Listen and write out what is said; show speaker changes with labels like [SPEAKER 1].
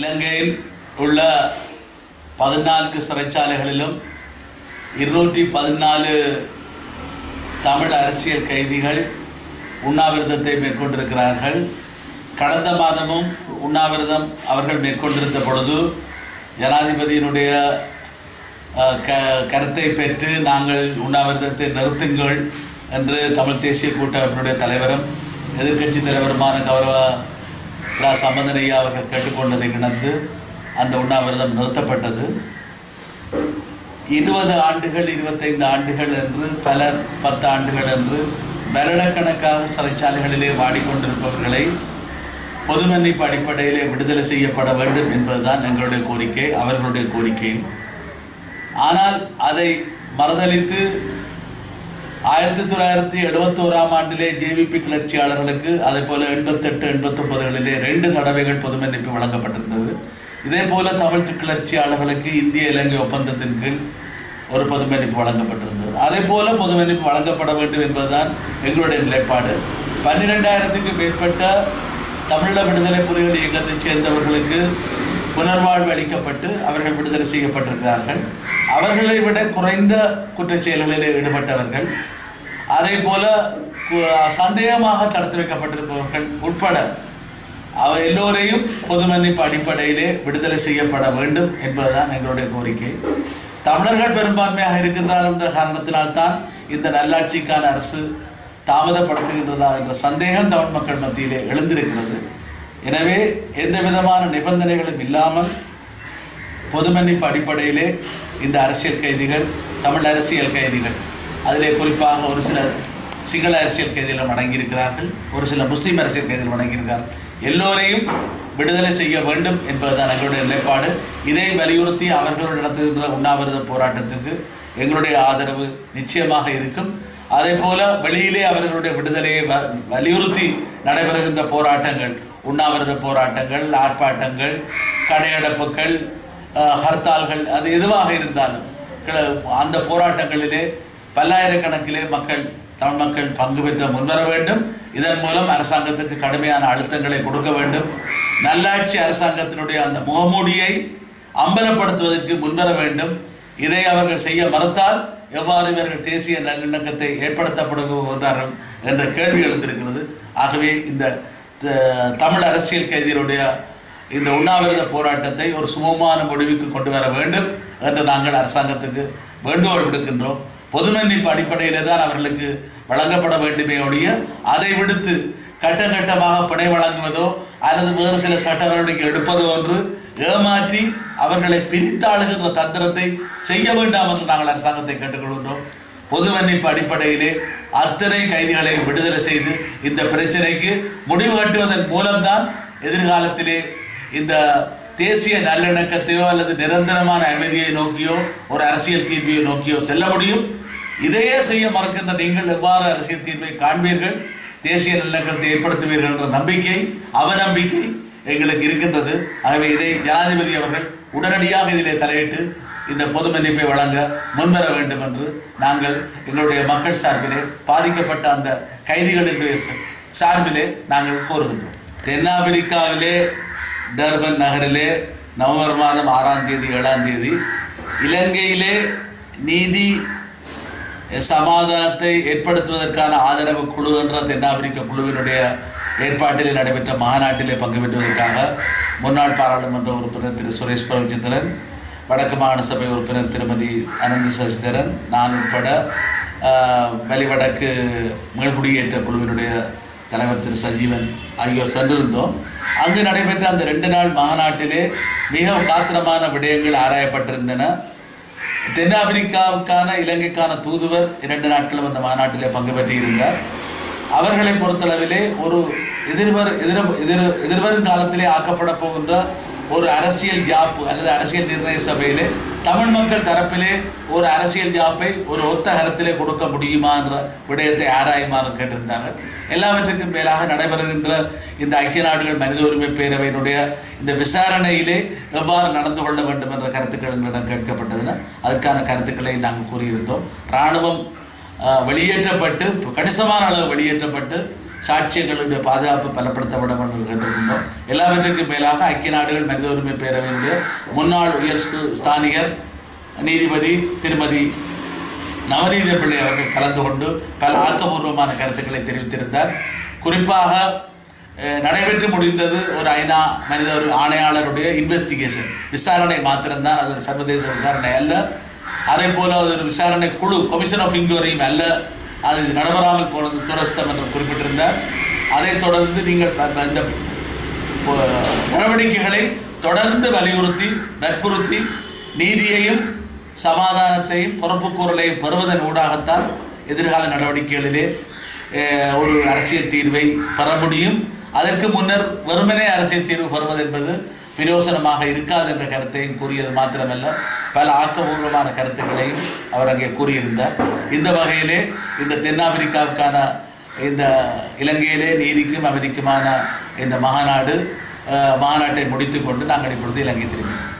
[SPEAKER 1] இலங்கையில் உள்ள பதினான்கு சிறைச்சாலைகளிலும் இருநூற்றி பதினாலு தமிழ் அரசியல் கைதிகள் உண்ணாவிரதத்தை மேற்கொண்டிருக்கிறார்கள் கடந்த மாதமும் உண்ணாவிரதம் அவர்கள் மேற்கொண்டிருந்த பொழுது ஜனாதிபதியினுடைய அஹ், க கருத்தை பெற்று நாங்கள் உண்ணாவிரதத்தை நிறுத்துங்கள் என்று தமிழ் தேசிய கூட்டமைப்பினுடைய தலைவரும் எதிர்க்கட்சி தலைவருமான கௌரவ ரா சம்பந்தனையா அவர்கள் கேட்டுக்கொண்டதை கிணந்து அந்த உண்ணாவிரதம் நிறுத்தப்பட்டது இருபது ஆண்டுகள் இருபத்தைந்து ஆண்டுகள் என்று பலர் பத்து ஆண்டுகள் என்று வருடக்கணக்காக சிறைச்சாலைகளிலே வாடிக்கொண்டிருப்பவர்களை பொது மன்னிப்பு அடிப்படையிலே விடுதலை செய்யப்பட வேண்டும் என்பதுதான் எங்களுடைய கோரிக்கை அவர்களுடைய கோரிக்கை ஆனால் அதை மறுதலித்து ஆயிரத்தி தொள்ளாயிரத்தி எழுபத்தோராம் ஆண்டிலே ஜேவிபி கிளர்ச்சியாளர்களுக்கு அதே போல எண்பத்தெட்டு எண்பத்தொன்பதுகளிலே ரெண்டு தடவைகள் பொது மன்னிப்பு வழங்கப்பட்டிருந்தது இதே போல தமிழ் கிளர்ச்சியாளர்களுக்கு இந்திய இலங்கை ஒப்பந்தத்தின் கீழ் ஒரு பொது மன்னிப்பு வழங்கப்பட்டிருந்தது அதே போல பொது மன்னிப்பு வழங்கப்பட வேண்டும் என்பதுதான் எங்களுடைய நிலைப்பாடு பன்னிரெண்டாயிரத்துக்கு மேற்பட்ட தமிழீழ விடுதலை புலிகள் இயக்கத்தைச் சேர்ந்தவர்களுக்கு புனர்வாழ்வு அளிக்கப்பட்டு அவர்கள் விடுதலை செய்யப்பட்டிருக்கிறார்கள் அவர்களை விட குறைந்த குற்றச் செயல்களில் ஈடுபட்டவர்கள் அதே போல கு- சந்தேகமாக தடுத்து வைக்கப்பட்டிருப்பவர்கள் உட்பட அவ எல்லோரையும் பொது மன்னிப்பு அடிப்படையிலே விடுதலை செய்யப்பட வேண்டும் என்பதுதான் எங்களுடைய கோரிக்கை தமிழர்கள் பெரும்பான்மையாக இருக்கின்றார்கள் என்ற காரணத்தினால்தான் இந்த நல்லாட்சிக்கான அரசு தாமதப்படுத்துகின்றதா என்ற சந்தேகம் தமிழ் மக்கள் மத்தியிலே எழுந்திருக்கிறது எனவே எந்த விதமான நிபந்தனைகளும் இல்லாமல் பொது மன்னிப்பு அடிப்படையிலே இந்த அரசியல் கைதிகள் தமிழ் அரசியல் கைதிகள் அதிலே குறிப்பாக ஒரு சிலர் சிங்கள அரசியல் கைதிகளும் அடங்கியிருக்கிறார்கள் ஒரு சில முஸ்லீம் அரசியல் கைதிகளும் அடங்கியிருக்கிறார்கள் எல்லோரையும் விடுதலை செய்ய வேண்டும் என்பதுதான் எங்களுடைய நிலைப்பாடு இதை வலியுறுத்தி அவர்களோடு நடத்துகின்ற உண்ணாவிரத போராட்டத்துக்கு எங்களுடைய ஆதரவு நிச்சயமாக இருக்கும் அதே போல வெளியிலே அவர்களுடைய விடுதலையை வ- வலியுறுத்தி நடைபெறுகின்ற போராட்டங்கள் உண்ணாவிரத போராட்டங்கள் ஆர்ப்பாட்டங்கள் கடையடைப்புகள் அஹ், ஹர்த்தால்கள் அது எதுவாக இருந்தாலும் கிள- அந்த போராட்டங்களிலே பல்லாயிரக்கணக்கிலே மக்கள் தமிழ் மக்கள் பங்கு பெற்ற முன்வர வேண்டும் இதன் மூலம் அரசாங்கத்துக்கு கடுமையான அழுத்தங்களை கொடுக்க வேண்டும் நல்லாட்சி அரசாங்கத்தினுடைய அந்த முகமூடியை அம்பலப்படுத்துவதற்கு முன்வர வேண்டும் இதை அவர்கள் செய்ய மறுத்தால் எவ்வாறு இவர்கள் தேசிய நல்லிணக்கத்தை ஏற்படுத்தப்படுகிறார்கள் என்ற கேள்வி எழுந்திருக்கிறது ஆகவே இந்த த- தமிழ் அரசியல் கைதிகளுடைய இந்த உண்ணாவிரத போராட்டத்தை ஒரு சுமூகமான முடிவுக்கு கொண்டு வர வேண்டும் என்று நாங்கள் அரசாங்கத்துக்கு வேண்டுகோள் விடுக்கின்றோம் பொது மன்னிப்பு அடிப்படையிலே தான் அவர்களுக்கு வழங்கப்பட வேண்டுமே ஒழிய அதை விடுத்து கட்டம் கட்டமாக பிணை வழங்குவதோ அல்லது வேறு சில சட்ட நடவடிக்கை எடுப்பதோ என்று ஏமாற்றி அவர்களை பிரித்தாளுகின்ற தந்திரத்தை செய்ய வேண்டாம் என்று நாங்கள் அரசாங்கத்தை கேட்டுக்கொள்கின்றோம் பொது மன்னிப்பு அடிப்படையிலே அத்தனை கைதிகளை விடுதலை செய்து இந்த பிரச்சனைக்கு முடிவு கட்டுவதன் மூலம்தான் எதிர்காலத்திலே இந்த தேசிய நல்லிணக்கத்தையோ அல்லது நிரந்தரமான அமைதியை நோக்கியோ ஒரு அரசியல் தீர்வையோ நோக்கியோ செல்ல முடியும் இதையே செய்ய மறக்கின்ற நீங்கள் எவ்வாறு அரசியல் தீர்வை காண்பீர்கள் தேசிய நல்லிணக்கத்தை ஏற்படுத்துவீர்கள் என்ற நம்பிக்கை அவநம்பிக்கை எங்களுக்கு இருக்கின்றது ஆகவே இதை ஜனாதிபதி அவர்கள் உடனடியாக இதிலே தலையிட்டு இந்த பொது மன்னிப்பை வழங்க முன்வர வேண்டும் என்று நாங்கள் எங்களுடைய மக்கள் சார்பிலே பாதிக்கப்பட்ட அந்த கைதிகளினுடைய ச- சார்பிலே நாங்கள் கோருகின்றோம் தென்னாப்பிரிக்காவிலே டர்பன் நகரிலே நவம்பர் மாதம் ஆறாம் தேதி ஏழாம் தேதி இலங்கையிலே நீதி சமாதானத்தை ஏற்படுத்துவதற்கான ஆதரவு குழு என்ற தென்னாப்பிரிக்க குழுவினுடைய ஏற்பாட்டில் நடைபெற்ற மாநாட்டிலே பங்கு பெற்றுவதற்காக முன்னாள் பாராளுமன்ற உறுப்பினர் திரு சுரேஷ் பிரபுச்சந்திரன் வடக்கு மாகாண சபை உறுப்பினர் திருமதி அனந்தி சசிதரன் நான் உட்பட ஆஹ், வலிவடக்கு மேல்குடியேற்ற குழுவினுடைய தலைவர் திரு சஞ்சீவன் ஆகியோர் சென்றிருந்தோம் அங்கு நடைபெற்ற அந்த ரெண்டு நாள் மாநாட்டிலே மிக காத்திரமான விடயங்கள் ஆராயப்பட்டிருந்தன தென்னாப்பிரிக்காவுக்கான இலங்கைக்கான தூதுவர் இரண்டு நாட்களும் அந்த மாநாட்டிலே பங்கு பெற்றிருந்தார் அவர்களை பொறுத்தளவிலே ஒரு எதிர்வர் எதிர எதிர் எதிர்வரும் காலத்திலே ஆக்கப்பட போகின்ற ஒரு அரசியல் ஜாப்பு அல்லது அரசியல் நிர்ணய சபையிலே தமிழ் மக்கள் தரப்பிலே ஒரு அரசியல் ஜாப்பை ஒரு ஒத்த கரத்திலே கொடுக்க முடியுமா என்ற விடயத்தை ஆராயுமாறு கேட்டிருந்தார்கள் எல்லாவற்றுக்கும் மேலாக நடைபெறுகின்ற இந்த ஐக்கிய நாடுகள் மனித உரிமை பேரவையினுடைய இந்த விசாரணையிலே எவ்வாறு நடந்து கொள்ள வேண்டும் என்ற கருத்துக்கள் எங்களிடம் கேட்கப்பட்டதுன்னா அதுக்கான கருத்துக்களை நாங்கள் கூறியிருந்தோம் இராணுவம் ஆஹ், வெளியேற்றப்பட்டு கணிசமான அளவு வெளியேற்றப்பட்டு சாட்சியங்களுடைய பாதுகாப்பு பலப்படுத்தப்பட வேண்டும் என்று கேட்டிருக்கின்றோம் எல்லாவற்றுக்கும் மேலாக ஐக்கிய நாடுகள் மனித உரிமை பேரவையினுடைய முன்னாள் உயர் ஸ்து- ஸ்தானிகர் நீதிபதி திருமதி நவநீத பிள்ளை அவர்கள் கலந்து கொண்டு பல ஆக்கபூர்வமான கருத்துக்களை தெரிவித்திருந்தார் குறிப்பாக அஹ், நடைபெற்று முடிந்தது ஒரு ஐநா மனித ஒரு ஆணையாளருடைய இன்வெஸ்டிகேஷன் விசாரணை மாத்திரம்தான் அது ஒரு சர்வதேச விசாரணை அல்ல அதே போல அது ஒரு விசாரணை குழு கமிஷன் ஆஃப் இன்கொயரியும் அல்ல அது நடைபெறாமல் போனது துரஸ்தம் என்று குறிப்பிட்டிருந்தார் அதைத் தொடர்ந்து நீங்கள் ப- ப- இந்த போ- நடவடிக்கைகளை தொடர்ந்து வலியுறுத்தி வற்புறுத்தி நீதியையும் சமாதானத்தையும் பொறுப்புக்கூறலையும் பெறுவதன் ஊடாகத்தான் எதிர்கால நடவடிக்கைகளிலே அஹ், ஒரு அரசியல் தீர்வை பெற முடியும் அதற்கு முன்னர் வெறுமனே அரசியல் தீர்வு பெறுவது என்பது பிரயோசனமாக இருக்காது என்ற கருத்தையும் கூறியது மாத்திரமல்ல பல ஆக்கபூர்வமான கருத்துக்களையும் அவர் அங்கே கூறியிருந்தார் இந்த வகையிலே இந்த தென்னாப்பிரிக்காவுக்கான இந்த இலங்கையிலே நீதிக்கும் அமைதிக்குமான இந்த மாநாடு அஹ், மாநாட்டை முடித்துக்கொண்டு நாங்கள் இப்பொழுது இலங்கை திரும்பினோம்